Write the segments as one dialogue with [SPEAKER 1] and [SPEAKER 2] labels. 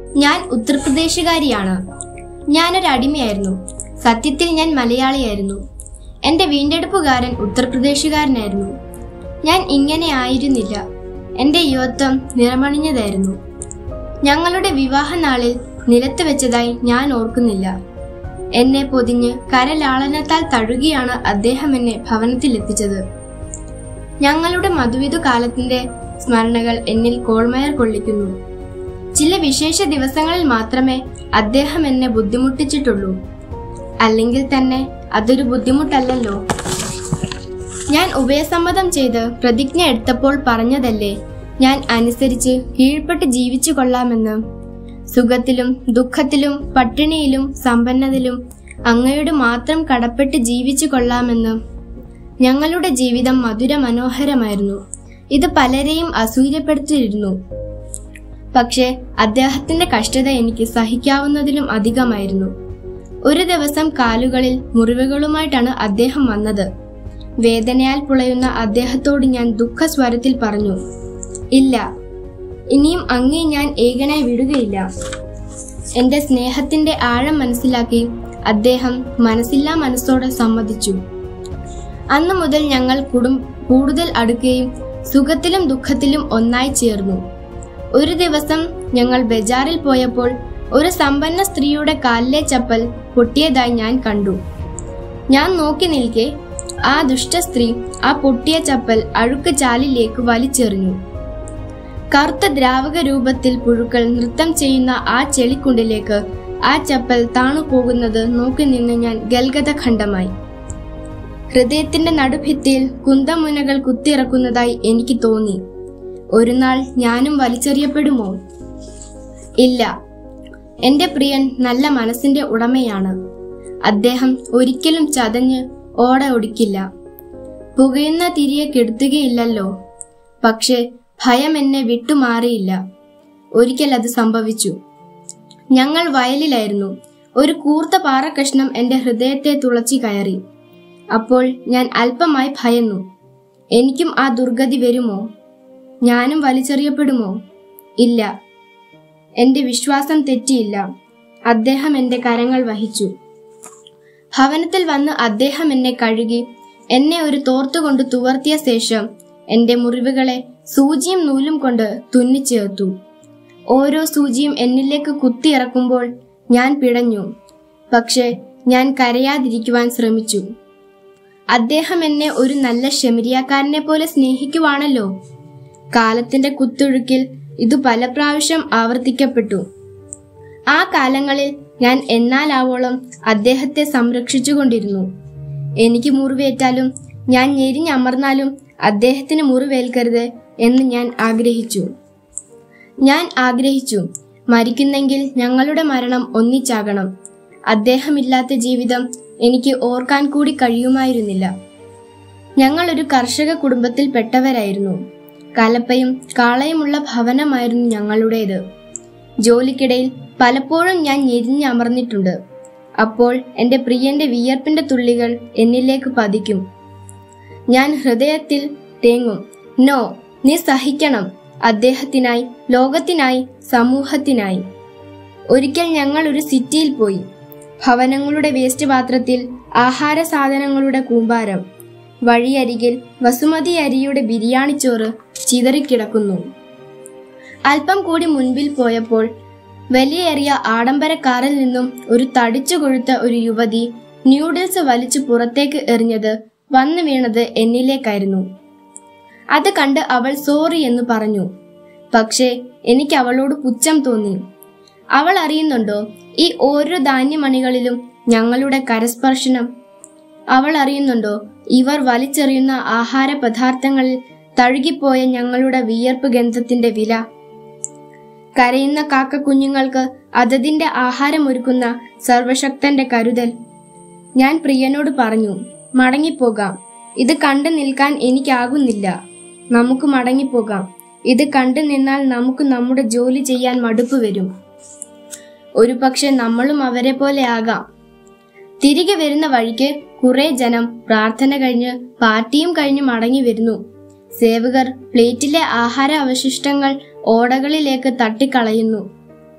[SPEAKER 1] ഞാൻ ഉത്തർപ്രദേശുകാരിയാണ് ഞാനൊരു അടിമയായിരുന്നു സത്യത്തിൽ ഞാൻ മലയാളിയായിരുന്നു എന്റെ വീണ്ടെടുപ്പുകാരൻ ഉത്തർപ്രദേശുകാരനായിരുന്നു ഞാൻ ഇങ്ങനെ ആയിരുന്നില്ല എന്റെ യുവത്വം നിറമണിഞ്ഞതായിരുന്നു ഞങ്ങളുടെ വിവാഹ നാളിൽ നിലത്ത് വെച്ചതായി ഞാൻ ഓർക്കുന്നില്ല എന്നെ പൊതിഞ്ഞ് കരലാളനത്താൽ തഴുകിയാണ് അദ്ദേഹം എന്നെ ഭവനത്തിലെത്തിച്ചത് ഞങ്ങളുടെ മധുവിധു കാലത്തിന്റെ സ്മരണകൾ എന്നിൽ കോൾമയർ കൊള്ളിക്കുന്നു ചില വിശേഷ ദിവസങ്ങളിൽ മാത്രമേ അദ്ദേഹം എന്നെ ബുദ്ധിമുട്ടിച്ചിട്ടുള്ളൂ അല്ലെങ്കിൽ തന്നെ അതൊരു ബുദ്ധിമുട്ടല്ലല്ലോ ഞാൻ ഉഭയസമ്മതം ചെയ്ത് പ്രതിജ്ഞ എടുത്തപ്പോൾ പറഞ്ഞതല്ലേ ഞാൻ അനുസരിച്ച് കീഴ്പ്പെട്ട് ജീവിച്ചു കൊള്ളാമെന്ന് സുഖത്തിലും ദുഃഖത്തിലും പട്ടിണിയിലും സമ്പന്നതയിലും അങ്ങയോട് മാത്രം കടപ്പെട്ട് ജീവിച്ചു കൊള്ളാമെന്ന് ഞങ്ങളുടെ ജീവിതം മധുര മനോഹരമായിരുന്നു ഇത് പലരെയും അസൂര്യപ്പെടുത്തിയിരുന്നു പക്ഷേ അദ്ദേഹത്തിന്റെ കഷ്ടത എനിക്ക് സഹിക്കാവുന്നതിലും അധികമായിരുന്നു ഒരു ദിവസം കാലുകളിൽ മുറിവുകളുമായിട്ടാണ് അദ്ദേഹം വന്നത് വേദനയാൽ പുളയുന്ന അദ്ദേഹത്തോട് ഞാൻ ദുഃഖസ്വരത്തിൽ പറഞ്ഞു ഇല്ല ഇനിയും അങ്ങേ ഞാൻ ഏകനായി വിടുകയില്ല എന്റെ സ്നേഹത്തിന്റെ ആഴം മനസ്സിലാക്കി അദ്ദേഹം മനസ്സില്ലാ മനസ്സോടെ സമ്മതിച്ചു അന്നു മുതൽ ഞങ്ങൾ കുടും കൂടുതൽ അടുക്കുകയും സുഖത്തിലും ദുഃഖത്തിലും ഒന്നായി ചേർന്നു ഒരു ദിവസം ഞങ്ങൾ ബജാറിൽ പോയപ്പോൾ ഒരു സമ്പന്ന സ്ത്രീയുടെ കാലിലെ ചപ്പൽ പൊട്ടിയതായി ഞാൻ കണ്ടു ഞാൻ നോക്കി നിൽക്കെ ആ ദുഷ്ട സ്ത്രീ ആ പൊട്ടിയ ചപ്പൽ അഴുക്ക് ചാലിലേക്ക് വലിച്ചെറിഞ്ഞു കറുത്ത ദ്രാവക രൂപത്തിൽ പുഴുക്കൾ നൃത്തം ചെയ്യുന്ന ആ ചെളിക്കുണ്ടിലേക്ക് ആ ചപ്പൽ താണു പോകുന്നത് നോക്കി നിന്ന് ഞാൻ ഗൽഗത ഖണ്ഡമായി ഹൃദയത്തിന്റെ നടുഭിത്തിയിൽ കുന്തമുനകൾ കുത്തിയിറക്കുന്നതായി എനിക്ക് തോന്നി ഒരു നാൾ ഞാനും വലിച്ചെറിയപ്പെടുമോ ഇല്ല എന്റെ പ്രിയൻ നല്ല മനസ്സിന്റെ ഉടമയാണ് അദ്ദേഹം ഒരിക്കലും ചതഞ്ഞ് ഓട ഒടിക്കില്ല പുകയുന്ന തിരിയെ കെടുത്തുകയില്ലല്ലോ പക്ഷേ ഭയം എന്നെ വിട്ടുമാറിയില്ല ഒരിക്കൽ അത് സംഭവിച്ചു ഞങ്ങൾ വയലിലായിരുന്നു ഒരു കൂർത്ത പാറക്കഷ്ണം എന്റെ ഹൃദയത്തെ തുളച്ചു കയറി അപ്പോൾ ഞാൻ അല്പമായി ഭയന്നു എനിക്കും ആ ദുർഗതി വരുമോ ഞാനും വലിച്ചെറിയപ്പെടുമോ ഇല്ല എന്റെ വിശ്വാസം തെറ്റിയില്ല അദ്ദേഹം എന്റെ കരങ്ങൾ വഹിച്ചു ഭവനത്തിൽ വന്ന് അദ്ദേഹം എന്നെ കഴുകി എന്നെ ഒരു തോർത്തുകൊണ്ട് തുവർത്തിയ ശേഷം എന്റെ മുറിവുകളെ സൂചിയും നൂലും കൊണ്ട് തുന്നിച്ചേർത്തു ഓരോ സൂചിയും എന്നിലേക്ക് കുത്തിയിറക്കുമ്പോൾ ഞാൻ പിടഞ്ഞു പക്ഷെ ഞാൻ കരയാതിരിക്കുവാൻ ശ്രമിച്ചു അദ്ദേഹം എന്നെ ഒരു നല്ല ശമരിയാക്കാരനെ പോലെ സ്നേഹിക്കുവാണല്ലോ കാലത്തിന്റെ കുത്തൊഴുക്കിൽ ഇത് പല പ്രാവശ്യം ആവർത്തിക്കപ്പെട്ടു ആ കാലങ്ങളിൽ ഞാൻ എന്നാലാവോളം അദ്ദേഹത്തെ സംരക്ഷിച്ചുകൊണ്ടിരുന്നു എനിക്ക് മുറിവേറ്റാലും ഞാൻ ഞെരിഞ്ഞമർന്നാലും അദ്ദേഹത്തിന് മുറിവേൽക്കരുത് എന്ന് ഞാൻ ആഗ്രഹിച്ചു ഞാൻ ആഗ്രഹിച്ചു മരിക്കുന്നെങ്കിൽ ഞങ്ങളുടെ മരണം ഒന്നിച്ചാകണം അദ്ദേഹമില്ലാത്ത ജീവിതം എനിക്ക് ഓർക്കാൻ കൂടി കഴിയുമായിരുന്നില്ല ഞങ്ങൾ ഒരു കർഷക കുടുംബത്തിൽ പെട്ടവരായിരുന്നു കലപ്പയും കാളയുമുള്ള ഭവനമായിരുന്നു ഞങ്ങളുടേത് ജോലിക്കിടയിൽ പലപ്പോഴും ഞാൻ ഞെരിഞ്ഞമർന്നിട്ടുണ്ട് അപ്പോൾ എന്റെ പ്രിയന്റെ വിയർപ്പിന്റെ തുള്ളികൾ എന്നിലേക്ക് പതിക്കും ഞാൻ ഹൃദയത്തിൽ തേങ്ങും നോ നീ സഹിക്കണം അദ്ദേഹത്തിനായി ലോകത്തിനായി സമൂഹത്തിനായി ഒരിക്കൽ ഞങ്ങൾ ഒരു സിറ്റിയിൽ പോയി ഭവനങ്ങളുടെ വേസ്റ്റ് പാത്രത്തിൽ ആഹാര സാധനങ്ങളുടെ കൂമ്പാരം വഴിയരികിൽ വസുമതി അരിയുടെ ബിരിയാണിച്ചോറ് ചിതറിക്കിടക്കുന്നു അല്പം കൂടി മുൻപിൽ പോയപ്പോൾ വലിയേറിയ ആഡംബര കാറിൽ നിന്നും ഒരു തടിച്ചു കൊഴുത്ത ഒരു യുവതി ന്യൂഡിൽസ് വലിച്ചു പുറത്തേക്ക് എറിഞ്ഞത് വന്നു വീണത് എന്നിലേക്കായിരുന്നു അത് കണ്ട് അവൾ സോറി എന്ന് പറഞ്ഞു പക്ഷേ എനിക്ക് അവളോട് പുച്ഛം തോന്നി അവൾ അറിയുന്നുണ്ടോ ഈ ഓരോ ധാന്യമണികളിലും ഞങ്ങളുടെ കരസ്പർശനം അവൾ അറിയുന്നുണ്ടോ ഇവർ വലിച്ചെറിയുന്ന ആഹാര പദാർത്ഥങ്ങളിൽ തഴുകിപ്പോയ ഞങ്ങളുടെ വിയർപ്പ് ഗന്ധത്തിന്റെ വില കരയുന്ന കാക്ക കുഞ്ഞുങ്ങൾക്ക് അതതിന്റെ ആഹാരമൊരുക്കുന്ന സർവശക്തന്റെ കരുതൽ ഞാൻ പ്രിയനോട് പറഞ്ഞു മടങ്ങിപ്പോകാം ഇത് കണ്ടു നിൽക്കാൻ എനിക്കാകുന്നില്ല നമുക്ക് മടങ്ങിപ്പോകാം ഇത് കണ്ടു നിന്നാൽ നമുക്ക് നമ്മുടെ ജോലി ചെയ്യാൻ മടുപ്പ് വരും ഒരു പക്ഷെ നമ്മളും അവരെ പോലെ ആകാം തിരികെ വരുന്ന വഴിക്ക് കുറെ ജനം പ്രാർത്ഥന കഴിഞ്ഞ് പാർട്ടിയും കഴിഞ്ഞ് മടങ്ങി വരുന്നു സേവകർ പ്ലേറ്റിലെ ആഹാര അവശിഷ്ടങ്ങൾ ഓടകളിലേക്ക് തട്ടിക്കളയുന്നു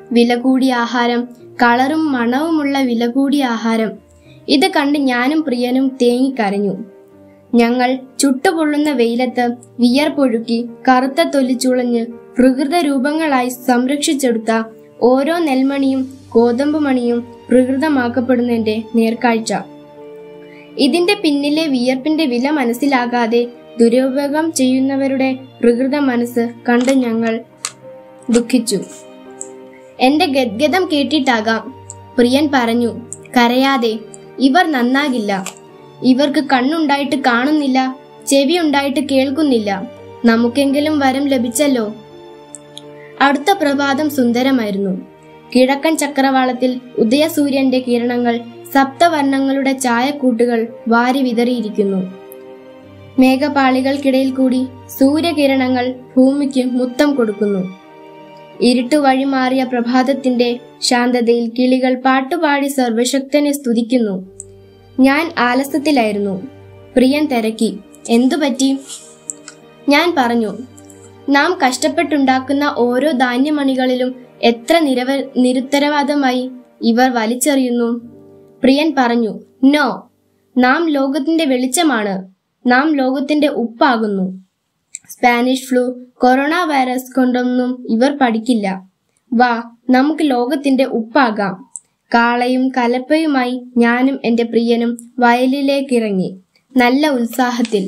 [SPEAKER 1] വില കൂടിയ ആഹാരം കളറും മണവുമുള്ള വില കൂടിയ ആഹാരം ഇത് കണ്ട് ഞാനും പ്രിയനും തേങ്ങിക്കരഞ്ഞു ഞങ്ങൾ ചുട്ടുപൊള്ളുന്ന വെയിലത്ത് വിയർപ്പൊഴുക്കി കറുത്ത തൊലിച്ചുളഞ്ഞ് പ്രകൃത രൂപങ്ങളായി സംരക്ഷിച്ചെടുത്ത ഓരോ നെൽമണിയും ഗോതമ്പ് മണിയും പ്രകൃതമാക്കപ്പെടുന്നതിന്റെ നേർക്കാഴ്ച ഇതിന്റെ പിന്നിലെ വിയർപ്പിന്റെ വില മനസ്സിലാകാതെ ദുരുപയോഗം ചെയ്യുന്നവരുടെ പ്രകൃത മനസ്സ് കണ്ട് ഞങ്ങൾ ദുഃഖിച്ചു എന്റെ ഗദ്ഗതം കേട്ടിട്ടാകാം പ്രിയൻ പറഞ്ഞു കരയാതെ ഇവർ നന്നാകില്ല ഇവർക്ക് കണ്ണുണ്ടായിട്ട് കാണുന്നില്ല ചെവി ഉണ്ടായിട്ട് കേൾക്കുന്നില്ല നമുക്കെങ്കിലും വരം ലഭിച്ചല്ലോ അടുത്ത പ്രഭാതം സുന്ദരമായിരുന്നു കിഴക്കൻ ചക്രവാളത്തിൽ ഉദയസൂര്യന്റെ കിരണങ്ങൾ സപ്തവർണ്ണങ്ങളുടെ ചായക്കൂട്ടുകൾ വാരി വിതറിയിരിക്കുന്നു മേഘപാളികൾക്കിടയിൽ കൂടി സൂര്യകിരണങ്ങൾ ഭൂമിക്ക് മുത്തം കൊടുക്കുന്നു ഇരുട്ടു വഴിമാറിയ പ്രഭാതത്തിന്റെ ശാന്തതയിൽ കിളികൾ പാട്ടുപാടി സർവശക്തനെ സ്തുതിക്കുന്നു ഞാൻ ആലസ്യത്തിലായിരുന്നു പ്രിയൻ തിരക്കി എന്തു പറ്റി ഞാൻ പറഞ്ഞു നാം കഷ്ടപ്പെട്ടുണ്ടാക്കുന്ന ഓരോ ധാന്യമണികളിലും എത്ര നിരവ നിരുത്തരവാദമായി ഇവർ വലിച്ചെറിയുന്നു പ്രിയൻ പറഞ്ഞു നോ നാം ലോകത്തിന്റെ വെളിച്ചമാണ് നാം ലോകത്തിന്റെ ഉപ്പാകുന്നു സ്പാനിഷ് ഫ്ലൂ കൊറോണ വൈറസ് കൊണ്ടൊന്നും ഇവർ പഠിക്കില്ല വാ നമുക്ക് ലോകത്തിന്റെ ഉപ്പാകാം കാളയും കലപ്പയുമായി ഞാനും എന്റെ പ്രിയനും വയലിലേക്കിറങ്ങി നല്ല ഉത്സാഹത്തിൽ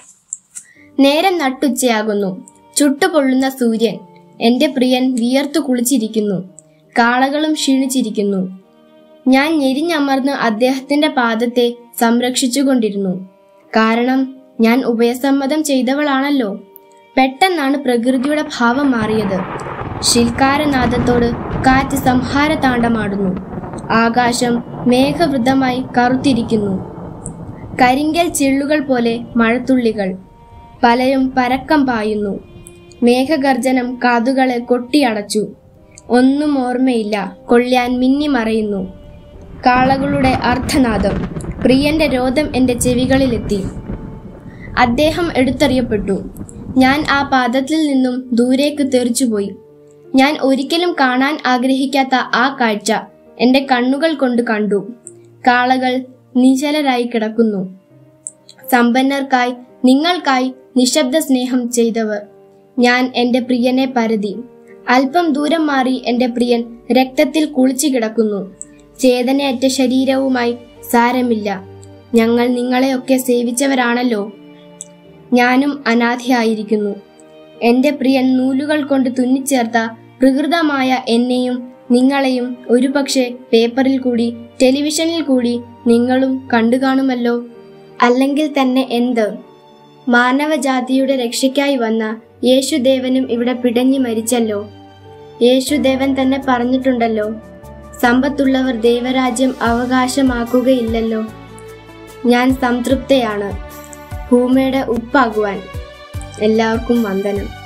[SPEAKER 1] നേരം നട്ടുച്ചയാകുന്നു ചുട്ടുപൊള്ളുന്ന സൂര്യൻ എന്റെ പ്രിയൻ വിയർത്തു കുളിച്ചിരിക്കുന്നു കാളകളും ക്ഷീണിച്ചിരിക്കുന്നു ഞാൻ ഞെരിഞ്ഞമർന്ന് അദ്ദേഹത്തിന്റെ പാദത്തെ സംരക്ഷിച്ചുകൊണ്ടിരുന്നു കാരണം ഞാൻ ഉഭയസമ്മതം ചെയ്തവളാണല്ലോ പെട്ടെന്നാണ് പ്രകൃതിയുടെ ഭാവം മാറിയത് ശിൽക്കാരനാദത്തോട് കാറ്റ് സംഹാര താണ്ഡമാടുന്നു ആകാശം മേഘവൃതമായി കറുത്തിരിക്കുന്നു കരിങ്കൽ ചിള്ളുകൾ പോലെ മഴത്തുള്ളികൾ പലരും പരക്കം പായുന്നു മേഘഗർജനം കാതുകളെ കൊട്ടിയടച്ചു ഒന്നും ഓർമ്മയില്ല കൊള്ളിയാൻ മിന്നിമറയുന്നു കാളകളുടെ അർത്ഥനാദം പ്രിയന്റെ രോദം എന്റെ ചെവികളിലെത്തി അദ്ദേഹം എടുത്തെറിയപ്പെട്ടു ഞാൻ ആ പാദത്തിൽ നിന്നും ദൂരേക്ക് തെറിച്ചുപോയി ഞാൻ ഒരിക്കലും കാണാൻ ആഗ്രഹിക്കാത്ത ആ കാഴ്ച എന്റെ കണ്ണുകൾ കൊണ്ട് കണ്ടു കാളകൾ നിശ്ചലരായി കിടക്കുന്നു സമ്പന്നർക്കായി നിങ്ങൾക്കായി നിശബ്ദ സ്നേഹം ചെയ്തവർ ഞാൻ എന്റെ പ്രിയനെ പരതി അല്പം ദൂരം മാറി എന്റെ പ്രിയൻ രക്തത്തിൽ കുളിച്ചു കിടക്കുന്നു ചേതനയറ്റ ശരീരവുമായി സാരമില്ല ഞങ്ങൾ നിങ്ങളെയൊക്കെ സേവിച്ചവരാണല്ലോ ഞാനും അനാഥയായിരിക്കുന്നു എന്റെ പ്രിയൻ നൂലുകൾ കൊണ്ട് തുന്നിച്ചേർത്ത പ്രകൃതമായ എന്നെയും നിങ്ങളെയും ഒരുപക്ഷെ പേപ്പറിൽ കൂടി ടെലിവിഷനിൽ കൂടി നിങ്ങളും കണ്ടു കാണുമല്ലോ അല്ലെങ്കിൽ തന്നെ എന്ത് മാനവജാതിയുടെ രക്ഷയ്ക്കായി വന്ന യേശുദേവനും ഇവിടെ പിടഞ്ഞു മരിച്ചല്ലോ യേശുദേവൻ തന്നെ പറഞ്ഞിട്ടുണ്ടല്ലോ സമ്പത്തുള്ളവർ ദൈവരാജ്യം അവകാശമാക്കുകയില്ലല്ലോ ഞാൻ സംതൃപ്തയാണ് ഭൂമിയുടെ ഉപ്പാകുവാൻ എല്ലാവർക്കും വന്ദനം